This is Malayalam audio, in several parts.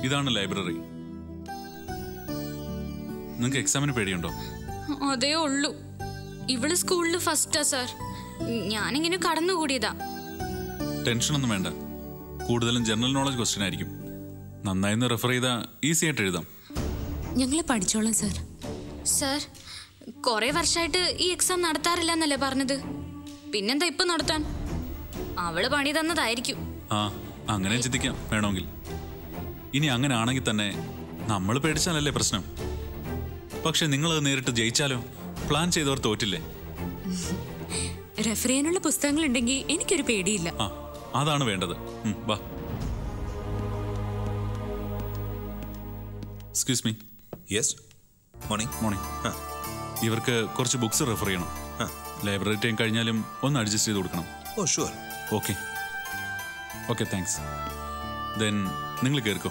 ഇതാണ് ലൈബ്രറി നിങ്ങൾക്ക് എക്സാമിന് പേടിയുണ്ടോ അതേ ഉള്ളൂ ഇവള് സ്കൂളിൽ ഫസ്റ്റാ സാർ ഞാനിങ്ങനെ കടന്നുകൂടിയതാ ടെൻഷനൊന്നും വേണ്ട കൂടുതലും ജനറൽ നോളജ് ക്വസ്റ്റ്യൻ ആയിരിക്കും നന്നായി റെഫർ ചെയ്താൽ ഈസി ആയിട്ട് എഴുതാം ഞങ്ങൾ പഠിച്ചോളാം സാർ സാർ കുറെ വർഷമായിട്ട് ഈ എക്സാം നടത്താറില്ല എന്നല്ലേ പറഞ്ഞത് പിന്നെന്താ ഇപ്പൊ നടത്താൻ അവള് പണി തന്നതായിരിക്കും ആ അങ്ങനെ ചിന്തിക്കാം വേണമെങ്കിൽ ഇനി അങ്ങനെ ആണെങ്കിൽ തന്നെ നമ്മൾ പേടിച്ചാലല്ലേ പ്രശ്നം പക്ഷെ നിങ്ങളത് നേരിട്ട് ജയിച്ചാലോ പ്ലാൻ ചെയ്തവർ തോറ്റില്ലേ റെഫർ ചെയ്യാനുള്ള പുസ്തകങ്ങൾ ഉണ്ടെങ്കിൽ എനിക്കൊരു പേടിയില്ല ആ അതാണ് വേണ്ടത് ഉം, വാ excuse me yes morning morning ഇവർക്ക് കുറച്ച് ബുക്സ് റെഫർ ചെയ്യണം ആ. ലൈബ്രറി ടൈം കഴിഞ്ഞാലും ഒന്ന് അഡ്ജസ്റ്റ് ചെയ്ത് കൊടുക്കണം oh sure okay okay thanks then നിങ്ങൾ കയറിക്കോ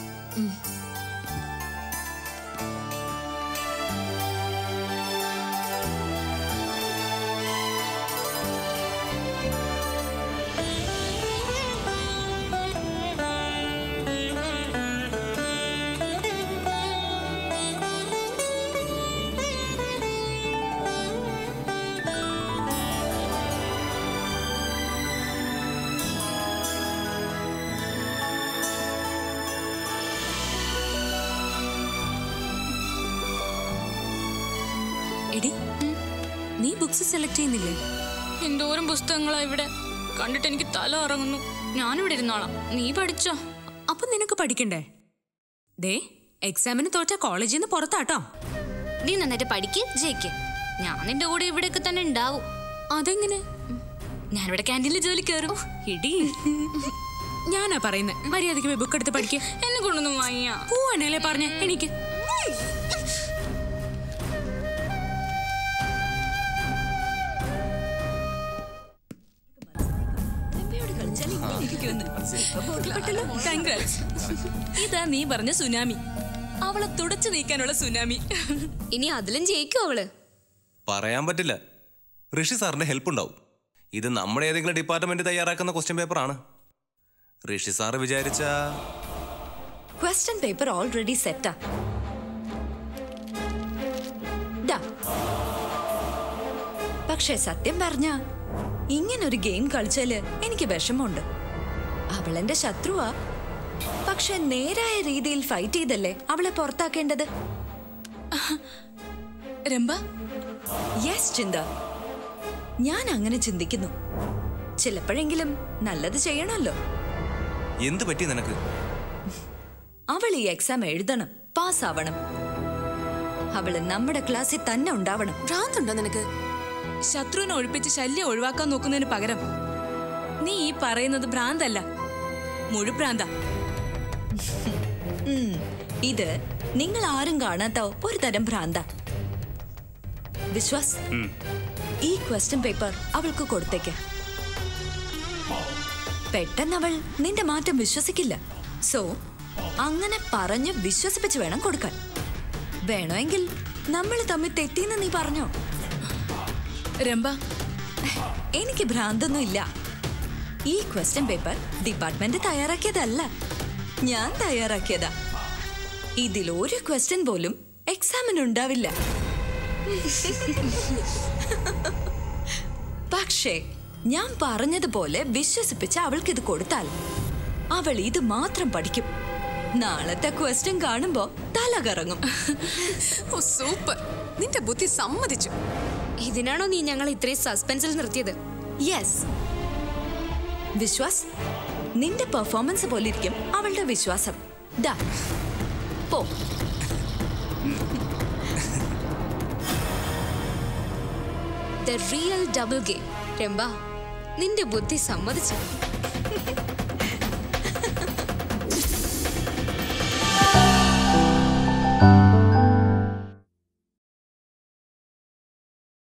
എടി നീ ബുക്സ് സെലക്ട് ചെയ്യുന്നില്ലേ എന്തോരം പുസ്തകങ്ങളാ ഇവിടെ കണ്ടിട്ട് എനിക്ക് തല ഇറങ്ങുന്നു ഞാനിവിടെ ഇരുന്നോളാം നീ പഠിച്ചോ അപ്പൊ നിനക്ക് പഠിക്കണ്ടേ ദേ എക്സാമിന് തോറ്റ കോളേജിൽ നിന്ന് പുറത്താട്ടോ നീ നന്നായിട്ട് പഠിക്ക് ജയിക്ക് ഞാൻ നിന്റെ കൂടെ ഇവിടെയൊക്കെ തന്നെ ഉണ്ടാവും അതെങ്ങനെ ഞാനിവിടെ ക്യാൻറ്റീനിൽ ജോലി കയറും എടി ഞാനാ പറയുന്നത് മര്യാദയ്ക്ക് പോയി ബുക്ക് എടുത്ത് പഠിക്കുക എന്നെ കൊണ്ടൊന്നും വയ്യ പോവാണല്ലേ പറഞ്ഞ എനിക്ക് ഇതാ നീ പറഞ്ഞ സുനാമി അവളെ തുടച്ചു നീക്കാനുള്ള സുനാമി ഇനി അതിലും ജയിക്കും അവള് പറയാൻ പറ്റില്ല ഋഷി സാറിന്റെ ഹെൽപ്പ് ഉണ്ടാവും ഇത് നമ്മുടെ ഏതെങ്കിലും ഡിപ്പാർട്ട്മെന്റ് തയ്യാറാക്കുന്ന ക്വസ്റ്റ്യൻ പേപ്പറാണ് ഋഷി സാറ് വിചാരിച്ച ക്വസ്റ്റ്യൻ പേപ്പർ ഓൾറെഡി സെറ്റാ ദാ. പക്ഷേ സത്യം പറഞ്ഞ ഇങ്ങനൊരു ഗെയിം കളിച്ചാല് എനിക്ക് വിഷമമുണ്ട് അവളെന്റെ ശത്രുവാ പക്ഷെ നേരായ രീതിയിൽ ഫൈറ്റ് ചെയ്തല്ലേ അവളെ പുറത്താക്കേണ്ടത് രംഭ യെസ് ചിന്ത ഞാൻ അങ്ങനെ ചിന്തിക്കുന്നു ചിലപ്പോഴെങ്കിലും നല്ലത് ചെയ്യണമല്ലോ എന്ത് പറ്റി നിനക്ക് അവൾ ഈ എക്സാം എഴുതണം പാസ്സാവണം അവള് നമ്മുടെ ക്ലാസ്സിൽ തന്നെ ഉണ്ടാവണം ഭ്രാന്തുണ്ടോ നിനക്ക് ശത്രുവിനെ ഒഴിപ്പിച്ച് ശല്യം ഒഴിവാക്കാൻ നോക്കുന്നതിന് പകരം നീ ഈ പറയുന്നത് ഭ്രാന്തല്ല മുഴുഭ്രാന്ത ഉം, ഇത് നിങ്ങൾ ആരും കാണാത്ത ഒരു തരം ഭ്രാന്ത വിശ്വാസ് ഈ ക്വസ്റ്റ്യൻ പേപ്പർ അവൾക്ക് കൊടുത്തേക്ക് പെട്ടെന്ന് അവൾ നിന്റെ മാറ്റം വിശ്വസിക്കില്ല സോ അങ്ങനെ പറഞ്ഞ് വിശ്വസിപ്പിച്ച് വേണം കൊടുക്കാൻ വേണമെങ്കിൽ നമ്മൾ തമ്മിൽ തെറ്റിന്ന് നീ പറഞ്ഞോ രംഭ എനിക്ക് ഭ്രാന്തൊന്നും ഇല്ല ഈ ക്വസ്റ്റ്യൻ പേപ്പർ ഡിപ്പാർട്ട്മെന്റ് തയ്യാറാക്കിയതല്ല ഞാൻ തയ്യാറാക്കിയതാ ഇതിൽ ഒരു ക്വസ്റ്റ്യൻ പോലും എക്സാമിന് ഉണ്ടാവില്ല പക്ഷേ ഞാൻ പറഞ്ഞതുപോലെ വിശ്വസിപ്പിച്ച് അവൾക്ക് ഇത് കൊടുത്താൽ അവൾ ഇത് മാത്രം പഠിക്കും നാളത്തെ ക്വസ്റ്റ്യൻ കാണുമ്പോ തല കറങ്ങും ഓ സൂപ്പർ നിന്റെ ബുദ്ധി സമ്മതിച്ചു ഇതിനാണോ നീ ഞങ്ങൾ ഇത്രയും സസ്പെൻസിൽ നിർത്തിയത് യെസ് വിശ്വാസ് നിന്റെ പെർഫോമൻസ് പോലിരിക്കും അവളുടെ വിശ്വാസം ദാ പോ the real double game Rambha നിന്റെ ബുദ്ധി സമ്മതിച്ചു